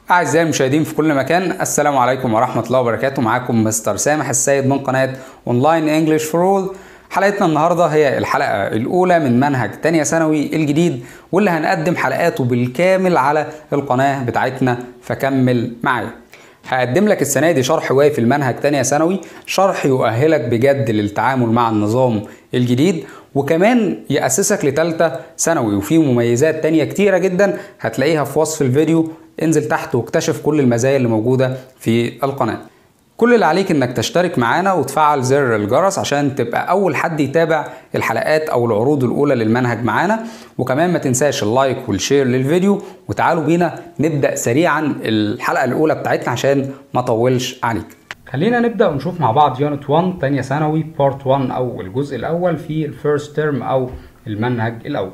أعزائي المشاهدين في كل مكان السلام عليكم ورحمة الله وبركاته معاكم مستر سامح السيد من قناة أونلاين إنجلش فور أول حلقتنا النهاردة هي الحلقة الأولى من منهج تانية ثانوي الجديد واللي هنقدم حلقاته بالكامل على القناة بتاعتنا فكمل معايا هقدم لك السنة دي شرح وافي المنهج تانية ثانوي شرح يؤهلك بجد للتعامل مع النظام الجديد وكمان يأسسك لتالتة ثانوي وفيه مميزات تانية كتيرة جدا هتلاقيها في وصف الفيديو انزل تحت واكتشف كل المزايا اللي موجودة في القناة كل اللي عليك انك تشترك معانا وتفعل زر الجرس عشان تبقى اول حد يتابع الحلقات او العروض الاولى للمنهج معانا وكمان ما تنساش اللايك والشير للفيديو وتعالوا بينا نبدا سريعا الحلقه الاولى بتاعتنا عشان ما اطولش عليك خلينا نبدا ونشوف مع بعض يونت 1 تانية ثانوي بارت 1 او الجزء الاول في الفيرست ترم او المنهج الاول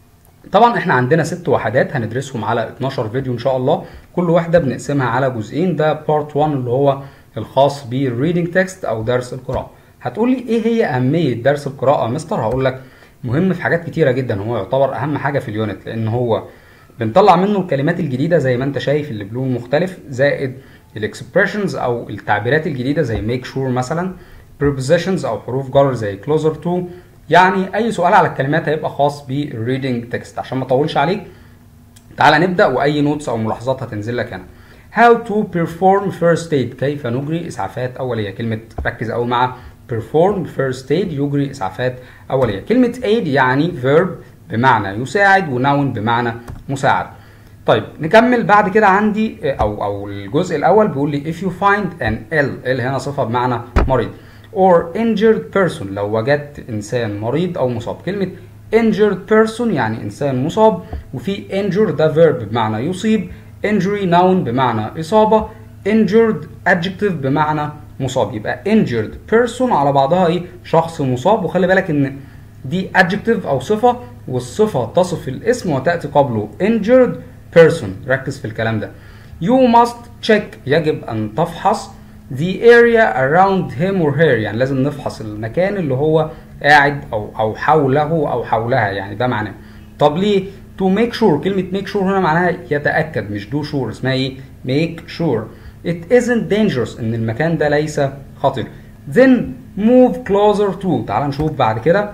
طبعا احنا عندنا ست وحدات هندرسهم على 12 فيديو ان شاء الله كل واحده بنقسمها على جزئين ده بارت 1 اللي هو الخاص بالريدنج تكست او درس القراءه هتقول لي ايه هي اهميه درس القراءه مستر هقول لك مهم في حاجات كتيره جدا هو يعتبر اهم حاجه في اليونت لان هو بنطلع منه الكلمات الجديده زي ما انت شايف اللي بلون مختلف زائد الاكسبريشنز او التعبيرات الجديده زي ميك شور sure مثلا prepositions او حروف جر زي closer to يعني اي سؤال على الكلمات هيبقى خاص بالريدنج تكست عشان ما اطولش عليك تعالى نبدا واي نوتس او ملاحظات هتنزل لك هنا How to perform first aid كيف نجري اسعافات اوليه كلمه ركز قوي مع perform first aid يجري اسعافات اوليه كلمه aid يعني verb بمعنى يساعد ونون بمعنى مساعد طيب نكمل بعد كده عندي او او الجزء الاول بيقول لي if you find an ill ill هنا صفه بمعنى مريض or injured person لو وجدت انسان مريض او مصاب كلمه injured person يعني انسان مصاب وفي injured ده verb بمعنى يصيب injury noun بمعنى إصابة injured adjective بمعنى مصاب يبقى injured person على بعضها إيه شخص مصاب وخلي بالك إن دي adjective أو صفة والصفة تصف الاسم وتأتي قبله injured person ركز في الكلام ده you must check يجب أن تفحص the area around him or her يعني لازم نفحص المكان اللي هو قاعد أو أو حوله أو حولها يعني ده معناه طب ليه to make sure كلمة make sure هنا معناها يتأكد مش do sure اسمها ايه make sure it isn't dangerous ان المكان ده ليس خطر then move closer to تعال نشوف بعد كده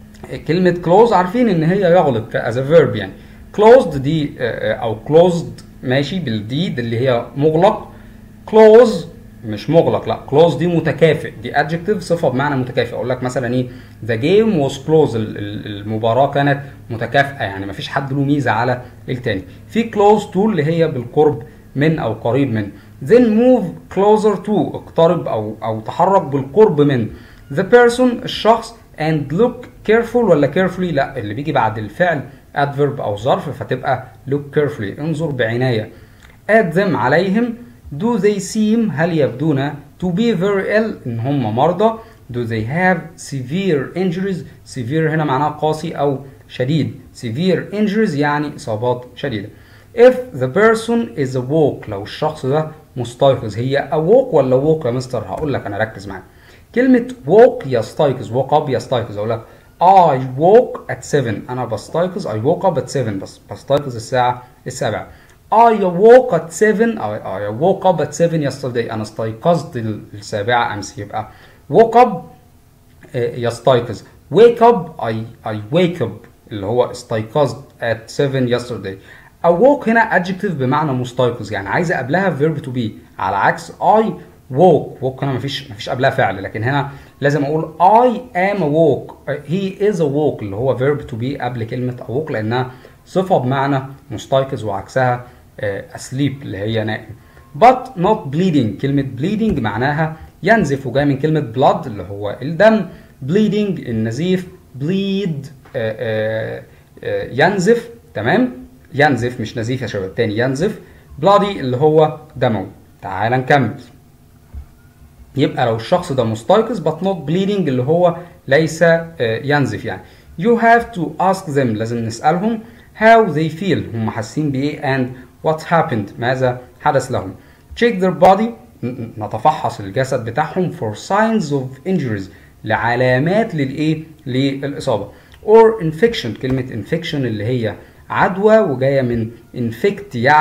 كلمة close عارفين ان هي يغلق as a verb يعني closed دي او closed ماشي بالدي اللي هي مغلق close مش مغلق لا close دي متكافئ دي adjective صفة بمعنى متكافئ اقول لك مثلا ايه the game was close المباراة كانت متكافئة يعني مفيش حد له ميزة على التاني في close to اللي هي بالقرب من او قريب من then move closer to اقترب او او تحرك بالقرب من the person الشخص and look careful ولا carefully لا اللي بيجي بعد الفعل adverb او ظرف فتبقى look carefully انظر بعناية at them عليهم do they seem هل يبدون to be very ill ان هم مرضى do they have severe injuries severe هنا معناها قاسي او شديد severe injuries يعني اصابات شديده if the person is awake لو الشخص ده مستيقظ هي awake ولا woke يا مستر هقول لك انا ركز معايا كلمه woke يستيقظ woke up يستيقظ اقول لك I woke at 7 انا بستيقظ I woke up at 7 بس بستيقظ الساعه السابعه I awoke at 7 I woke up at 7 yesterday أنا استيقظت السابعة أمس يبقى woke up يستيقظ wake up I, I wake up اللي هو استيقظت at 7 yesterday awoke هنا adjective بمعنى مستيقظ يعني عايزة قبلها verb to be على عكس I woke woke هنا مفيش مفيش قبلها فعل لكن هنا لازم أقول I am awoke he is awoke اللي هو verb to be قبل كلمة awoke لأنها صفة بمعنى مستيقظ وعكسها asleep اللي هي نائم but not bleeding كلمة bleeding معناها ينزف وجاي من كلمة blood اللي هو الدم bleeding النزيف bleed آآ آآ ينزف تمام ينزف مش نزيف يا شباب تاني ينزف bloody اللي هو دموي تعال نكمل يبقى لو الشخص ده مستيقظ but not bleeding اللي هو ليس ينزف يعني you have to ask them لازم نسألهم how they feel هم حاسين بإيه and what happened ماذا حدث لهم check their body نتفحص الجسد بتاعهم for signs of injuries لعلامات للايه للاصابه or infection كلمه infection اللي هي عدوى وجايه من infect يعدي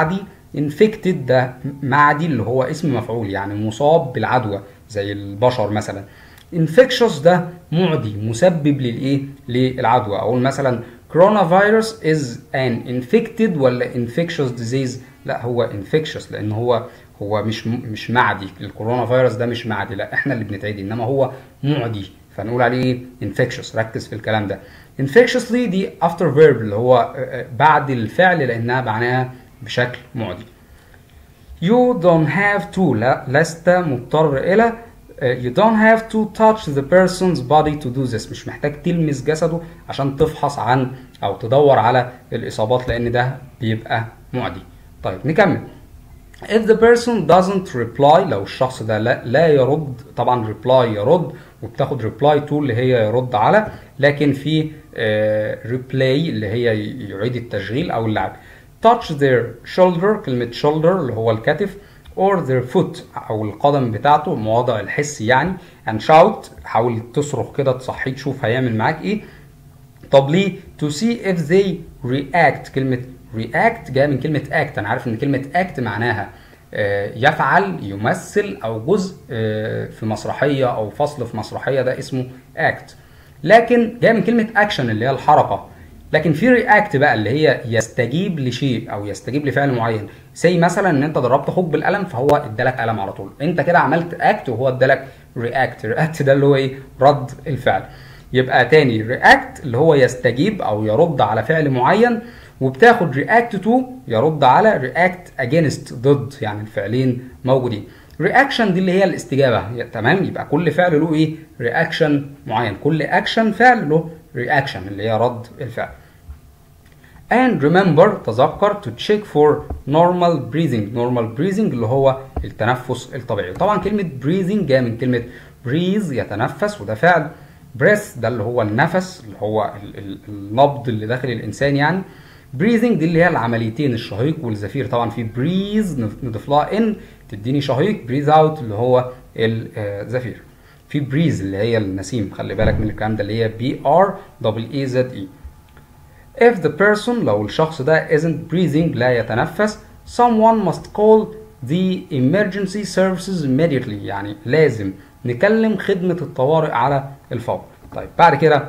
infected ده معدي اللي هو اسم مفعول يعني مصاب بالعدوى زي البشر مثلا infectious ده معدي مسبب للايه للعدوى اقول مثلا coronavirus is an infected ولا infectious disease لا هو infectious لان هو هو مش مش معدي الكورونا فيروس ده مش معدي لا احنا اللي بنتعدي انما هو معدي فنقول عليه ايه infectious ركز في الكلام ده infectiously دي after verb اللي هو بعد الفعل لانها معناها بشكل معدي you don't have to لا لست مضطر الى you don't have to touch the person's body to do this مش محتاج تلمس جسده عشان تفحص عن او تدور على الاصابات لان ده بيبقى معدي طيب نكمل if the person doesn't reply لو الشخص ده لا, لا يرد طبعا reply يرد وبتاخد reply to اللي هي يرد على لكن في uh, replay اللي هي يعيد التشغيل او اللعب touch their shoulder كلمة shoulder اللي هو الكتف or their foot او القدم بتاعته الموضع الحسي يعني and shout حاول تصرخ كده تصحيه تشوف هيعمل معاك ايه طب ليه to see if they react كلمة react جايه من كلمة act انا عارف ان كلمة act معناها يفعل يمثل او جزء في مسرحية او فصل في مسرحية ده اسمه act لكن جايه من كلمة action اللي هي الحركة لكن في رياكت بقى اللي هي يستجيب لشيء او يستجيب لفعل معين زي مثلا ان انت ضربت اخوك بالقلم فهو ادالك قلم على طول انت كده عملت اكت وهو ادالك رياكت رياكت ده اللي هو ايه رد الفعل يبقى تاني رياكت اللي هو يستجيب او يرد على فعل معين وبتاخد رياكت تو يرد على رياكت اجينست ضد يعني الفعلين موجودين رياكشن دي اللي هي الاستجابه تمام يبقى كل فعل له ايه رياكشن معين كل اكشن فعل له رياكشن اللي هي رد الفعل and remember تذكر to check for normal breathing normal breathing اللي هو التنفس الطبيعي طبعا كلمة breathing جاية من كلمة breathe يتنفس وده فعل breath ده اللي هو النفس اللي هو النبض اللي داخل الإنسان يعني breathing دي اللي هي العمليتين الشهيق والزفير طبعا في breathe نضيف لها in تديني شهيق breathe out اللي هو الزفير في بريز اللي هي النسيم خلي بالك من الكلام ده اللي هي بي ار دبل اي زد اي if the person لو الشخص ده isn't breathing لا يتنفس someone must call the emergency services immediately يعني لازم نكلم خدمة الطوارئ على الفور طيب بعد كده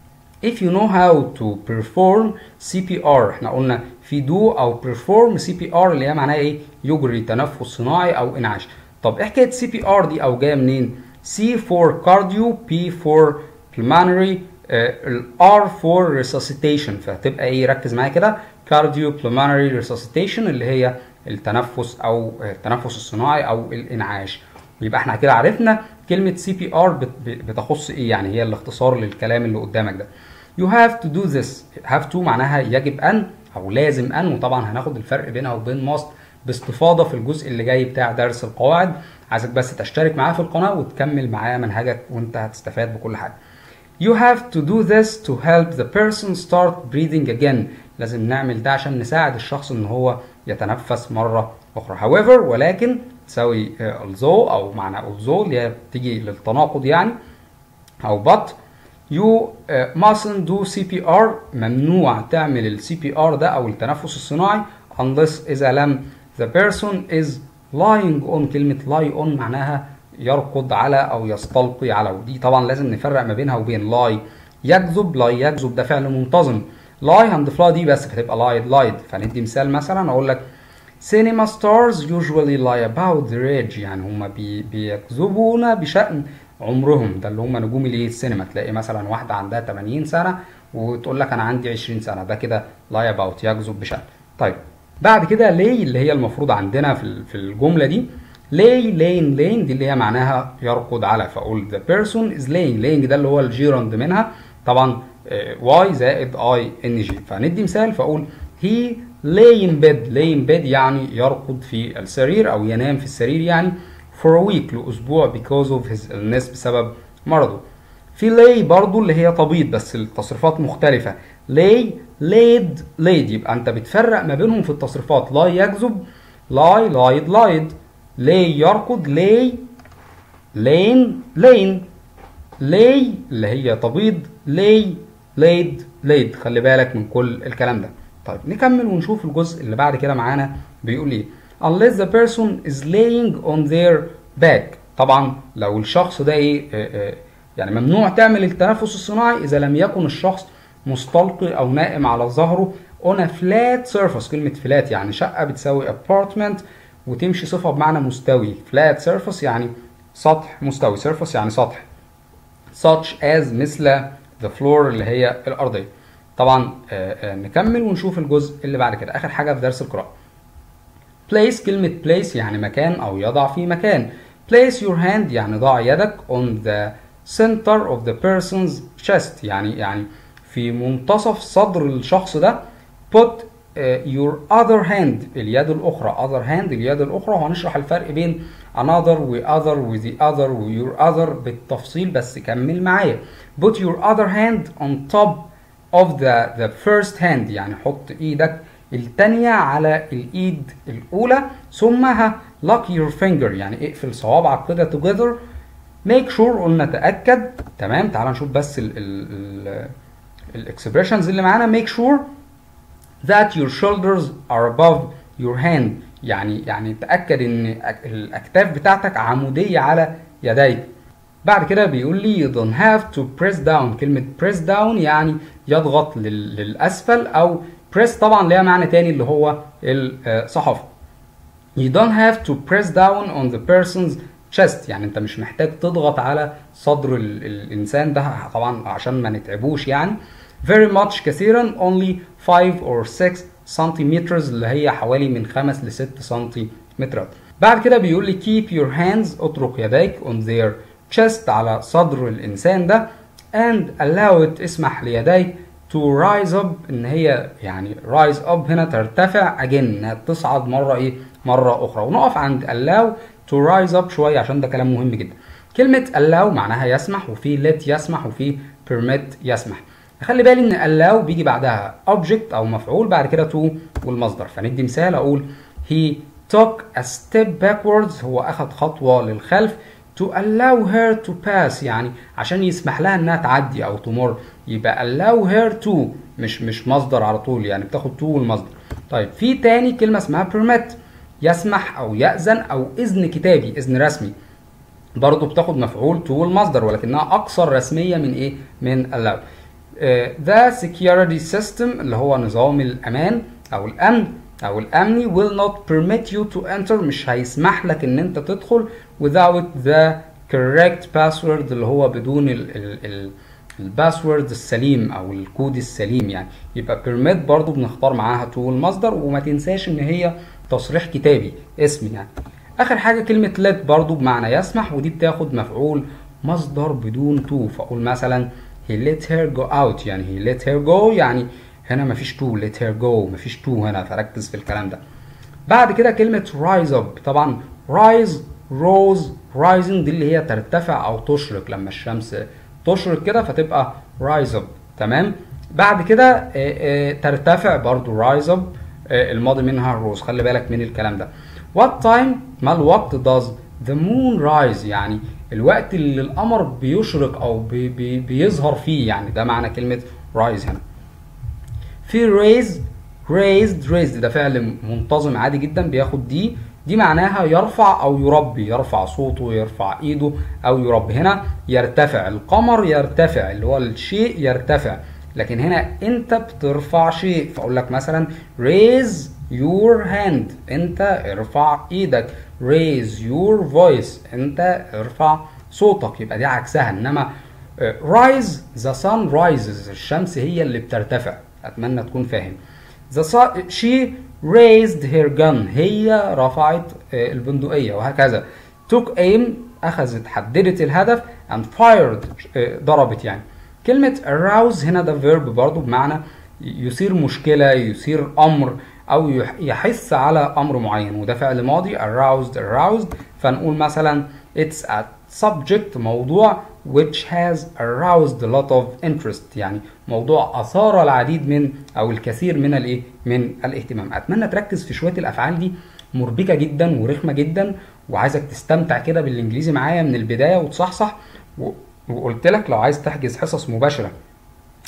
if you know how to perform CPR احنا قلنا في do او perform CPR اللي هي معناها ايه يجري تنفس صناعي او انعاش طب ايه حكايه CPR دي او جايه منين C for cardio P for pulmonary ال R for resuscitation فهتبقى ايه ركز معايا كده cardio pulmonary resuscitation اللي هي التنفس او التنفس الصناعي او الانعاش يبقى احنا كده عرفنا كلمة سي بي ار بتخص ايه يعني هي الاختصار للكلام اللي قدامك ده you have to do this have to معناها يجب ان او لازم ان وطبعا هناخد الفرق بينها وبين must باستفاضة في الجزء اللي جاي بتاع درس القواعد عايزك بس تشترك معايا في القناة وتكمل معايا منهجك وانت هتستفاد بكل حاجة You have to do this to help the person start breathing again لازم نعمل ده عشان نساعد الشخص ان هو يتنفس مرة اخرى however ولكن تساوي although او معنى although اللي هي بتيجي للتناقض يعني او but you mustn't do CPR ممنوع تعمل ال CPR ده او التنفس الصناعي unless اذا لم the person is lying on كلمة lie on معناها يرقد على او يستلقي على ودي طبعا لازم نفرق ما بينها وبين lie يكذب lie يكذب ده فعل منتظم lie هنضيف لها دي بس فتبقى lied lied فندي مثال مثلا اقول لك cinema stars usually lie about their age يعني هم بي بيكذبون بشأن عمرهم ده اللي هم نجوم الايه السينما تلاقي مثلا واحده عندها 80 سنه وتقول لك انا عندي 20 سنه ده كده lie about يكذب بشأن طيب بعد كده ليه اللي هي المفروض عندنا في في الجمله دي lay laying laying دي اللي هي معناها يرقد على فاقول the person is laying laying ده اللي هو الجيرند منها طبعا y زائد i n g فندي مثال فاقول he lay in bed lay in bed يعني يرقد في السرير او ينام في السرير يعني for a week لاسبوع because of his illness بسبب مرضه في lay برضو اللي هي تبيض بس التصريفات مختلفة lay laid laid يبقى انت بتفرق ما بينهم في التصريفات lie يكذب lie lied lied lay يرقد lay lain lain lay اللي هي تبيض lay laid laid خلي بالك من كل الكلام ده طيب نكمل ونشوف الجزء اللي بعد كده معانا بيقول ايه unless the person is laying on their back طبعا لو الشخص ده ايه آه، آه، يعني ممنوع تعمل التنفس الصناعي اذا لم يكن الشخص مستلقي او نائم على ظهره on a flat surface كلمة flat يعني شقة بتساوي apartment وتمشي صفة بمعنى مستوي flat surface يعني سطح مستوي surface يعني سطح such as مثل the floor اللي هي الأرضية طبعا آه، آه، نكمل ونشوف الجزء اللي بعد كده آخر حاجة في درس القراءة place كلمة place يعني مكان أو يضع في مكان place your hand يعني ضع يدك on the center of the person's chest يعني يعني في منتصف صدر الشخص ده put uh, your other hand اليد الأخرى other hand اليد الأخرى وهنشرح الفرق بين another و other و the other و your other بالتفصيل بس كمل معايا put your other hand on top of the the first hand يعني حط ايدك التانية على الايد الاولى ثم ها lock your finger يعني اقفل صوابعك كده together make sure قلنا تأكد تمام تعال نشوف بس ال ال ال الاكسبريشنز اللي معانا make sure that your shoulders are above your hand يعني يعني تأكد ان أك- الاكتاف بتاعتك عمودية على يديك بعد كده بيقول لي you don't have to press down كلمة press down يعني يضغط لل- للأسفل أو press طبعا ليها معنى تاني اللي هو الصحافة You don't have to press down on the person's chest يعني انت مش محتاج تضغط على صدر ال الانسان ده طبعا عشان ما نتعبوش يعني very much كثيرا only 5 or 6 سنتيمترز اللي هي حوالي من 5 ل 6 سنتيمترات بعد كده بيقول لي keep your hands اترك يديك on their chest على صدر الانسان ده and allow it اسمح ليديك to rise up ان هي يعني rise up هنا ترتفع again انها تصعد مره ايه مره اخرى ونقف عند allow to rise up شويه عشان ده كلام مهم جدا كلمه allow معناها يسمح وفي let يسمح وفي permit يسمح خلي بالي ان allow بيجي بعدها object او مفعول بعد كده to والمصدر فندي مثال اقول he took a step backwards هو اخذ خطوه للخلف to allow her to pass يعني عشان يسمح لها انها تعدي او تمر يبقى allow her to مش مش مصدر على طول يعني بتاخد to والمصدر طيب في تاني كلمه اسمها permit يسمح او يأذن او اذن كتابي اذن رسمي برضه بتاخد مفعول to والمصدر ولكنها اكثر رسميه من ايه من allow آه، the security system اللي هو نظام الامان او الامن او الامني will not permit you to enter مش هيسمح لك ان انت تدخل without the correct password اللي هو بدون ال ال ال الباسورد السليم او الكود السليم يعني يبقى permit برضو بنختار معاها to المصدر وما تنساش ان هي تصريح كتابي اسم يعني اخر حاجه كلمه let برضو بمعنى يسمح ودي بتاخد مفعول مصدر بدون to فاقول مثلا he let her go out يعني he let her go يعني هنا مفيش to let her go مفيش to هنا فركز في الكلام ده بعد كده كلمة rise up طبعا rise rose rising دي اللي هي ترتفع او تشرق لما الشمس تشرق كده فتبقى rise up تمام بعد كده آه، آه، ترتفع برضو rise up آه، الماضي منها rose خلي بالك من الكلام ده what time ما الوقت does the moon rise يعني الوقت اللي القمر بيشرق او بي بي بيظهر فيه يعني ده معنى كلمة rise هنا في raise raised raised ده فعل منتظم عادي جدا بياخد دي دي معناها يرفع او يربي يرفع صوته يرفع ايده او يربي هنا يرتفع القمر يرتفع اللي هو الشيء يرتفع لكن هنا انت بترفع شيء فاقول لك مثلا raise your hand انت ارفع ايدك raise your voice انت ارفع صوتك يبقى دي عكسها انما رايز ذا sun rises الشمس هي اللي بترتفع اتمنى تكون فاهم the sun she raised her gun هي رفعت آه، البندقية وهكذا took aim أخذت حددت الهدف and fired آه، ضربت يعني كلمة arouse هنا ده verb برضو بمعنى يثير مشكلة يثير أمر أو يح- يحث على أمر معين وده فعل ماضي aroused aroused فنقول مثلا it's a subject موضوع which has aroused a lot of interest يعني موضوع أثار العديد من أو الكثير من الإيه من الاهتمام أتمنى تركز في شوية الأفعال دي مربكة جدا ورخمة جدا وعايزك تستمتع كده بالإنجليزي معايا من البداية وتصحصح و- وقلت لك لو عايز تحجز حصص مباشرة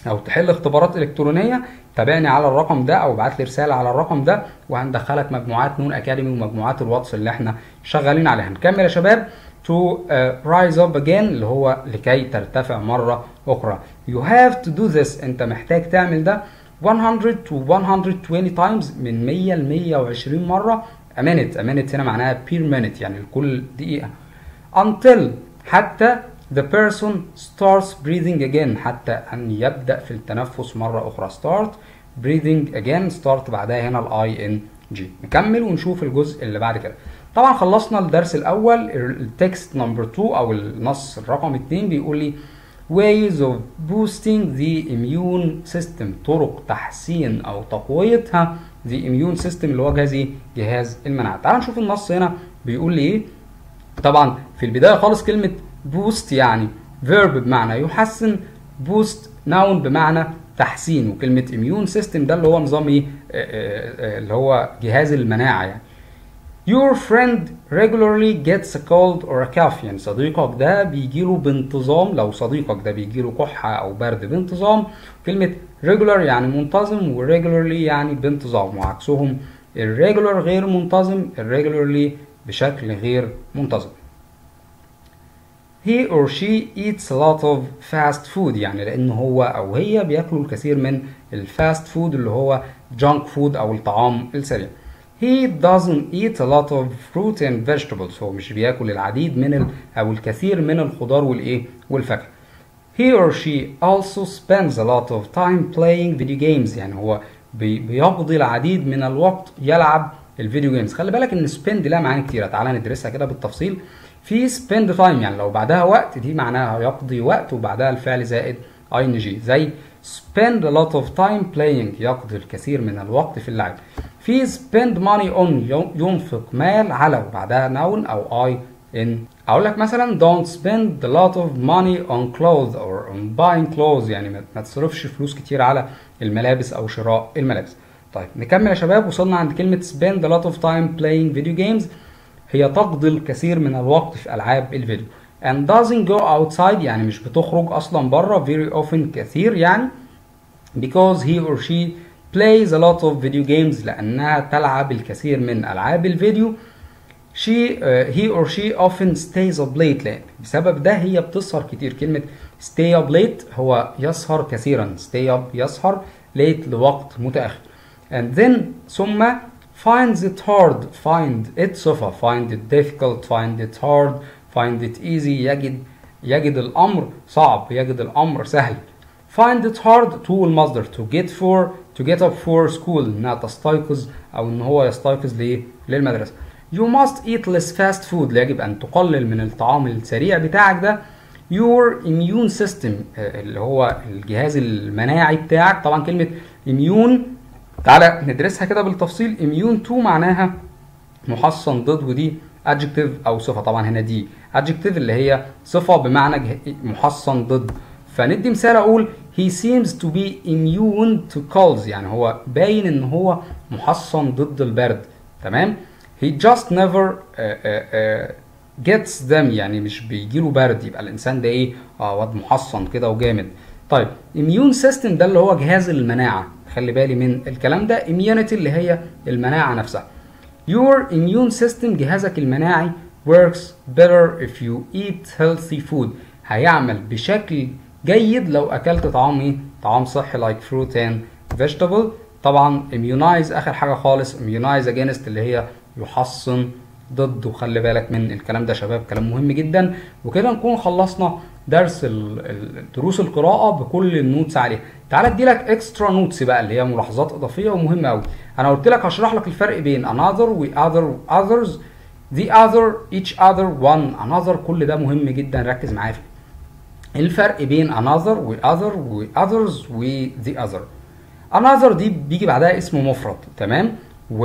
او تحل اختبارات الكترونيه تابعني على الرقم ده او ابعت لي رساله على الرقم ده وهندخلك مجموعات نون اكاديمي ومجموعات الواتس اللي احنا شغالين عليها نكمل يا شباب to uh, rise up again اللي هو لكي ترتفع مرة أخرى you have to do this أنت محتاج تعمل ده 100 to 120 times من 100 ل 120 مرة a minute a minute هنا معناها per minute يعني لكل دقيقة until حتى the person starts breathing again حتى أن يبدأ في التنفس مرة أخرى start breathing again start بعدها هنا ال I N G نكمل ونشوف الجزء اللي بعد كده طبعا خلصنا الدرس الاول التكست نمبر 2 او النص الرقم 2 بيقول لي ways of boosting the immune system طرق تحسين او تقويتها the immune system اللي هو جهاز ايه جهاز المناعه تعال نشوف النص هنا بيقول لي ايه طبعا في البدايه خالص كلمه boost يعني verb بمعنى يحسن boost noun بمعنى تحسين وكلمه immune system ده اللي هو نظام ايه اللي هو جهاز المناعه يعني Your friend regularly gets a cold or a cough يعني صديقك ده بيجيله بانتظام لو صديقك ده بيجيله كحة أو برد بانتظام كلمة regular يعني منتظم و regularly يعني بانتظام وعكسهم irregular غير منتظم irregularly بشكل غير منتظم he or she eats a lot of fast food يعني لأن هو أو هي بياكلوا الكثير من الفاست فود اللي هو junk food أو الطعام السريع He doesn't eat a lot of fruit and vegetables هو مش بياكل العديد من ال أو الكثير من الخضار والإيه والفاكهة He or she also spends a lot of time playing video games يعني هو بي بيقضي العديد من الوقت يلعب الفيديو جيمز خلي بالك ان spend لها معاني كتيرة تعالى ندرسها كده بالتفصيل في spend time يعني لو بعدها وقت دي معناها يقضي وقت وبعدها الفعل زائد ing زي spend a lot of time playing يقضي الكثير من الوقت في اللعب في spend money on ينفق مال على وبعدها noun او I in اقول لك مثلا don't spend a lot of money on clothes or on buying clothes يعني ما تصرفش فلوس كتير على الملابس او شراء الملابس طيب نكمل يا شباب وصلنا عند كلمة spend a lot of time playing video games هي تقضي الكثير من الوقت في العاب الفيديو and doesn't go outside يعني مش بتخرج اصلا بره very often كثير يعني because he or she plays a lot of video games لأنها تلعب الكثير من ألعاب الفيديو she uh, he or she often stays up late لأن بسبب ده هي بتسهر كتير كلمة stay up late هو يسهر كثيرا stay up يسهر late لوقت متأخر and then ثم finds it hard find it صفة find it difficult find it hard find it easy يجد يجد الأمر صعب يجد الأمر سهل find it hard to المصدر to get for to get up for school انها تستيقظ او ان هو يستيقظ ليه للمدرسه you must eat less fast food يجب ان تقلل من الطعام السريع بتاعك ده your immune system اللي هو الجهاز المناعي بتاعك طبعا كلمه immune تعالى ندرسها كده بالتفصيل immune to معناها محصن ضد ودي adjective او صفه طبعا هنا دي adjective اللي هي صفه بمعنى محصن ضد فندي مثال اقول he seems to be immune to colds يعني هو باين ان هو محصن ضد البرد تمام he just never uh, uh, uh, gets them يعني مش بيجيله برد يبقى الانسان ده ايه اه واد محصن كده وجامد طيب immune system ده اللي هو جهاز المناعه خلي بالي من الكلام ده immunity اللي هي المناعه نفسها your immune system جهازك المناعي works better if you eat healthy food هيعمل بشكل جيد لو اكلت طعام ايه طعام صحي like fruit and vegetable طبعا immunize اخر حاجه خالص immunize against اللي هي يحصن ضد وخلي بالك من الكلام ده شباب كلام مهم جدا وكده نكون خلصنا درس دروس القراءه بكل النوتس عليها تعالى ادي لك اكسترا نوتس بقى اللي هي ملاحظات اضافيه ومهمه قوي انا قلت لك هشرح لك الفرق بين another و other others the other each other one another كل ده مهم جدا ركز معايا فيه الفرق بين another و other و others و the other another دي بيجي بعدها اسم مفرد تمام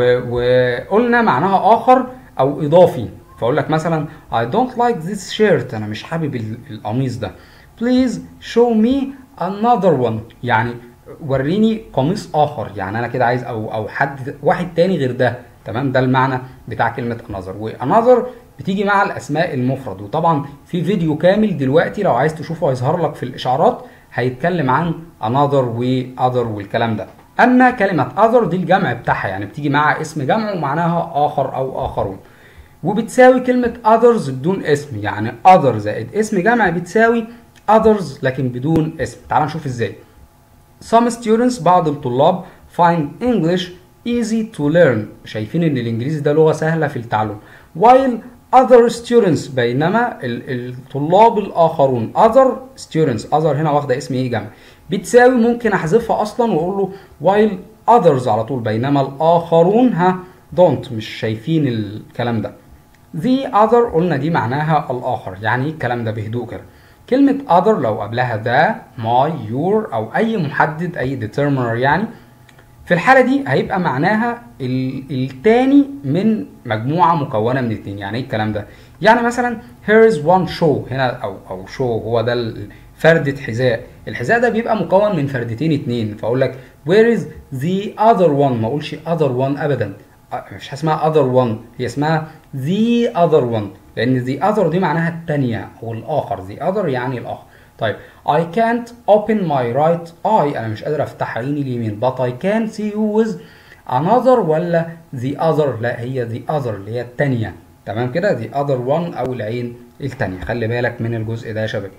وقلنا معناها اخر او اضافي فاقول لك مثلا I don't like this shirt انا مش حابب القميص ده please show me another one يعني وريني قميص اخر يعني انا كده عايز او او حد واحد تاني غير ده تمام ده المعنى بتاع كلمه another و another بتيجي مع الاسماء المفرد وطبعا في فيديو كامل دلوقتي لو عايز تشوفه هيظهر لك في الاشعارات هيتكلم عن another و other والكلام ده اما كلمه other دي الجمع بتاعها يعني بتيجي مع اسم جمع ومعناها اخر او اخرون وبتساوي كلمة others بدون اسم يعني other زائد اسم جمع بتساوي others لكن بدون اسم تعال نشوف ازاي some students بعض الطلاب find English easy to learn شايفين ان الانجليزي ده لغة سهلة في التعلم while other students بينما الطلاب الاخرون other students other هنا واخدة اسم ايه جمع بتساوي ممكن احذفها اصلا واقول له while others على طول بينما الاخرون ها don't مش شايفين الكلام ده the other قلنا دي معناها الآخر يعني ايه الكلام ده بهدوء كده كلمة other لو قبلها the my your أو أي محدد أي determiner يعني في الحالة دي هيبقى معناها التاني من مجموعة مكونة من اتنين يعني ايه الكلام ده يعني مثلا here is one show هنا أو أو show هو ده فردة حذاء الحذاء ده بيبقى مكون من فردتين اتنين فأقول لك where is the other one ما أقولش other one أبدا مش اسمها other one هي اسمها the other one لان the other دي معناها التانية او الاخر the other يعني الاخر طيب I can't open my right eye انا مش قادر افتح عيني اليمين but I can see you with another ولا the other لا هي the other اللي هي التانية تمام كده the other one او العين التانية خلي بالك من الجزء ده يا شباب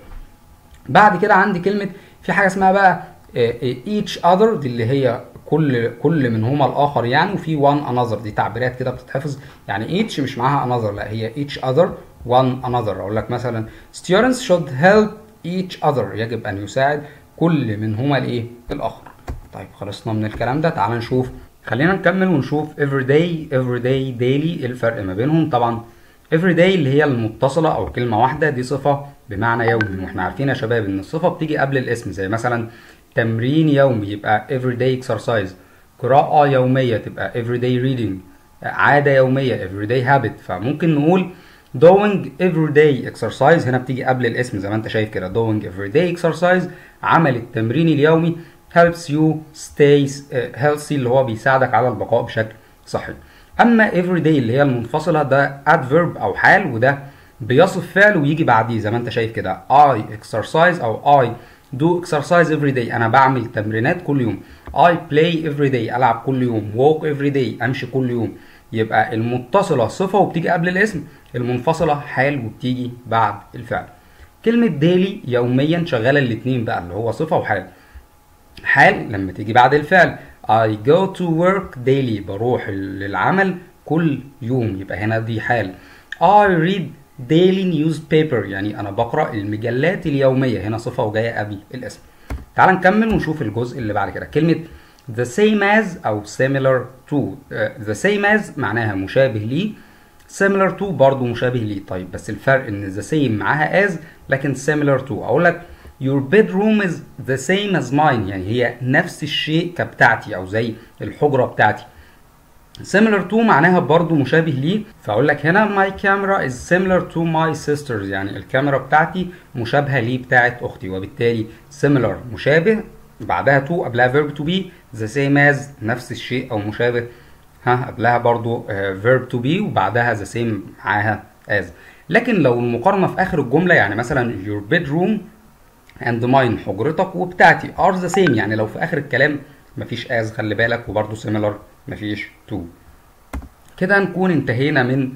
بعد كده عندي كلمة في حاجة اسمها بقى each other دي اللي هي كل كل منهما الاخر يعني وفي one another دي تعبيرات كده بتتحفظ يعني each مش معاها another لا هي each other one another اقول لك مثلا students should help each other يجب ان يساعد كل منهما الايه الاخر طيب خلصنا من الكلام ده تعال نشوف خلينا نكمل ونشوف everyday everyday daily الفرق ما بينهم طبعا everyday اللي هي المتصلة أو كلمة واحدة دي صفة بمعنى يومي واحنا عارفين يا شباب إن الصفة بتيجي قبل الاسم زي مثلا تمرين يومي يبقى everyday exercise قراءة يومية تبقى everyday reading عادة يومية everyday habit فممكن نقول doing everyday exercise هنا بتيجي قبل الاسم زي ما انت شايف كده doing everyday exercise عمل التمرين اليومي helps you stay healthy اللي هو بيساعدك على البقاء بشكل صحي اما everyday اللي هي المنفصلة ده adverb او حال وده بيصف فعل ويجي بعديه زي ما انت شايف كده I exercise او I do exercise every day انا بعمل تمرينات كل يوم I play every day العب كل يوم walk every day امشي كل يوم يبقى المتصلة صفة وبتيجي قبل الاسم المنفصلة حال وبتيجي بعد الفعل كلمة ديلي يوميا شغالة الاتنين بقى اللي هو صفة وحال حال لما تيجي بعد الفعل I go to work daily بروح للعمل كل يوم يبقى هنا دي حال I read daily newspaper يعني انا بقرا المجلات اليوميه هنا صفه وجايه قبل الاسم تعال نكمل ونشوف الجزء اللي بعد كده كلمه the same as او similar to uh, the same as معناها مشابه ليه similar to برضه مشابه ليه طيب بس الفرق ان the same معاها as لكن similar to اقول لك your bedroom is the same as mine يعني هي نفس الشيء كبتاعتي او زي الحجره بتاعتي similar to معناها برضو مشابه ليه فاقول لك هنا my camera is similar to my sisters يعني الكاميرا بتاعتي مشابهه ليه بتاعت اختي وبالتالي similar مشابه بعدها to قبلها verb to be the same as نفس الشيء او مشابه ها قبلها برضو uh, verb to be وبعدها the same معاها as لكن لو المقارنه في اخر الجمله يعني مثلا your bedroom and mine حجرتك وبتاعتي are the same يعني لو في اخر الكلام مفيش as خلي بالك وبرضو similar مفيش to كده نكون انتهينا من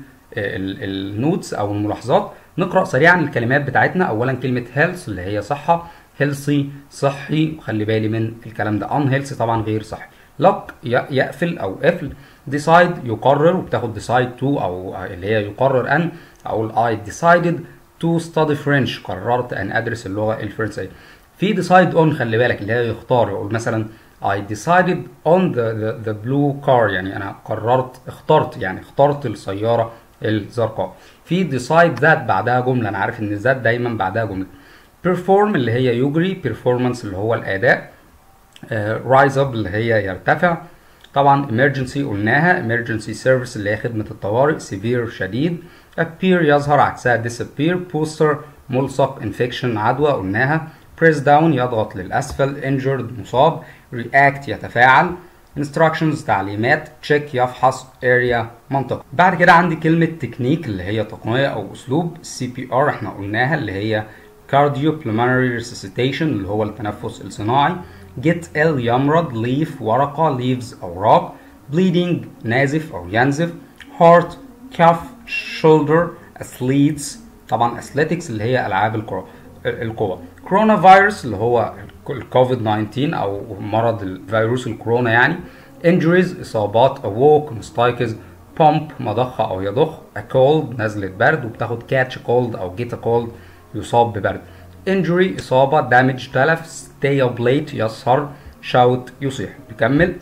النوتس او الملاحظات نقرا سريعا الكلمات بتاعتنا اولا كلمه health اللي هي صحه healthy صحي وخلي بالي من الكلام ده unhealthy طبعا غير صحي lock يقفل او قفل decide يقرر وبتاخد decide to او اللي هي يقرر ان اقول I decided to study French قررت ان ادرس اللغه الفرنسيه في decide on خلي بالك اللي هي يختار يقول مثلا I decided on the, the, the blue car يعني أنا قررت اخترت يعني اخترت السيارة الزرقاء. في decide that بعدها جملة أنا عارف إن that دايما بعدها جملة. perform اللي هي يجري performance اللي هو الأداء. uh, rise up اللي هي يرتفع. طبعا emergency قلناها emergency service اللي هي خدمة الطوارئ severe شديد. appear يظهر عكسها disappear poster ملصق infection عدوى قلناها press down يضغط للأسفل injured مصاب react يتفاعل instructions تعليمات check يفحص area منطقة بعد كده عندي كلمة تكنيك اللي هي تقنية أو أسلوب السي بي ار احنا قلناها اللي هي cardiopulmonary resuscitation اللي هو التنفس الصناعي get ill يمرض leaf ورقة leaves أوراق bleeding نازف أو ينزف heart cuff shoulder athletes طبعا athletics اللي هي ألعاب الكرة القوة كورونا فيروس اللي هو الكوفيد 19 أو مرض الفيروس الكورونا يعني injuries إصابات awoke مستيقظ pump مضخة أو يضخ a cold نزلة برد وبتاخد catch cold أو get a cold يصاب ببرد injury إصابة damage تلف stay up late يسهر shout يصيح نكمل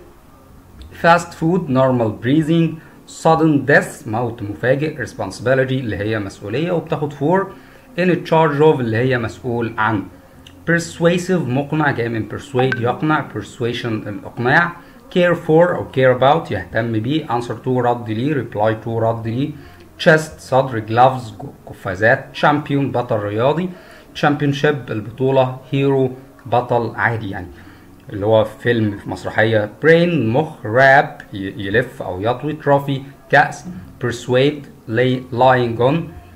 fast food normal breathing sudden death موت مفاجئ responsibility اللي هي مسؤولية وبتاخد for in charge of اللي هي مسؤول عن persuasive مقنع جاي من persuade يقنع persuasion الإقناع care for أو care about يهتم بيه answer to رد ليه reply to رد ليه chest صدر gloves قفازات champion بطل رياضي championship البطولة hero بطل عادي يعني اللي هو فيلم في مسرحية brain مخ rap يلف أو يطوي trophy كأس persuade lay lying on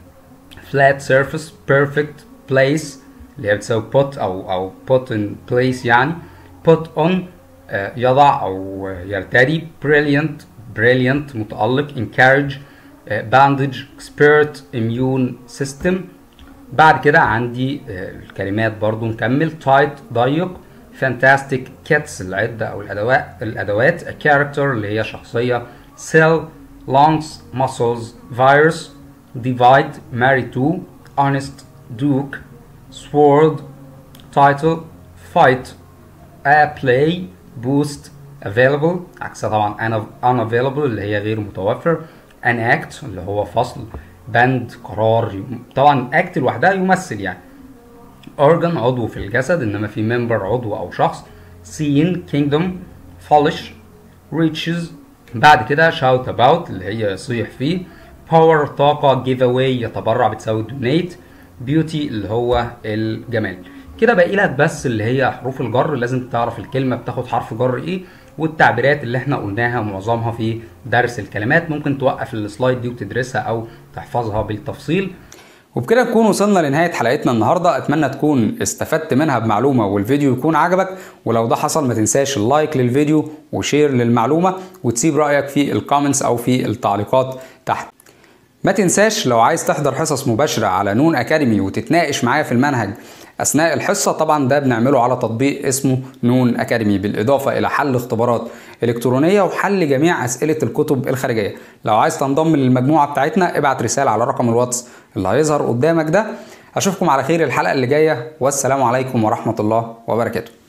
flat surface perfect place اللي هي بتساوي put أو أو put in place يعني put on آه يضع أو يرتدي brilliant brilliant متألق encourage آه bandage expert immune system بعد كده عندي آه الكلمات برضو نكمل tight ضيق fantastic kits العدة أو الأدوات الأدوات a character اللي هي شخصية cell lungs muscles virus divide marry to honest duke sword title fight a play boost available عكسها طبعا unavailable اللي هي غير متوفر an act اللي هو فصل بند قرار طبعا act لوحدها يمثل يعني organ عضو في الجسد انما في member عضو او شخص scene kingdom polish reaches بعد كده shout about اللي هي يصيح فيه power طاقة give away يتبرع بتساوي donate beauty اللي هو الجمال كده باقي لك بس اللي هي حروف الجر لازم تعرف الكلمة بتاخد حرف جر ايه والتعبيرات اللي احنا قلناها معظمها في درس الكلمات ممكن توقف السلايد دي وتدرسها او تحفظها بالتفصيل وبكده نكون وصلنا لنهاية حلقتنا النهاردة أتمنى تكون استفدت منها بمعلومة والفيديو يكون عجبك ولو ده حصل ما تنساش اللايك للفيديو وشير للمعلومة وتسيب رأيك في الكومنتس أو في التعليقات تحت ما تنساش لو عايز تحضر حصص مباشرة على نون أكاديمي وتتناقش معايا في المنهج أثناء الحصة طبعا ده بنعمله على تطبيق اسمه نون أكاديمي بالإضافة إلى حل اختبارات إلكترونية وحل جميع أسئلة الكتب الخارجية لو عايز تنضم للمجموعة بتاعتنا ابعت رسالة على رقم الواتس اللي هيظهر قدامك ده أشوفكم على خير الحلقة اللي جاية والسلام عليكم ورحمة الله وبركاته